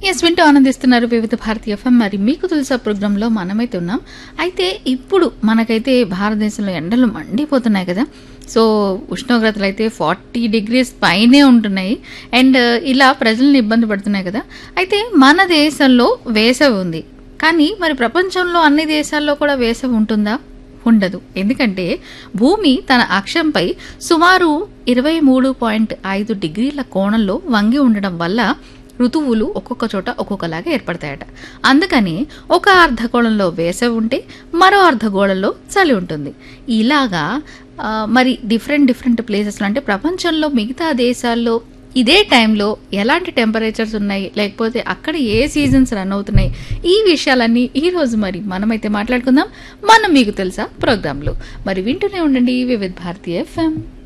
yes వింటూ ఆనందిస్తున్నారు వివిధ భారతీయ ఎఫ్ఎం మరి మీకు తెలుసా ప్రోగ్రాంలో మనమైతే ఉన్నాం అయితే ఇప్పుడు మనకైతే భారతదేశంలో ఎండలు మండిపోతున్నాయి కదా సో ఉష్ణోగ్రతలు అయితే ఫార్టీ డిగ్రీస్ పైనే ఉంటున్నాయి అండ్ ఇలా ప్రజల్ని ఇబ్బంది పడుతున్నాయి కదా అయితే మన దేశంలో వేసవి ఉంది కానీ మరి ప్రపంచంలో అన్ని దేశాల్లో కూడా వేసవి ఉంటుందా ఉండదు ఎందుకంటే భూమి తన అక్షంపై సుమారు ఇరవై మూడు పాయింట్ ఐదు డిగ్రీల కోణంలో వంగి ఉండడం వల్ల ఋతువులు ఒక్కొక్క చోట ఒక్కొక్కలాగా ఏర్పడతాయట అందుకని ఒక అర్ధగోళంలో వేసవి ఉంటే మరో అర్ధగోళంలో చలి ఉంటుంది ఇలాగా ఆ, మరి డిఫరెంట్ డిఫరెంట్ ప్లేసెస్లో అంటే ప్రపంచంలో మిగతా దేశాల్లో ఇదే టైంలో ఎలాంటి టెంపరేచర్స్ ఉన్నాయి లేకపోతే అక్కడ ఏ సీజన్స్ రన్ అవుతున్నాయి ఈ విషయాలన్నీ ఈ రోజు మరి మనమైతే మాట్లాడుకుందాం మనం మీకు తెలుసా ప్రోగ్రాంలో మరి వింటూనే ఉండండి వివిధ భారతీయ ఎఫ్ఎం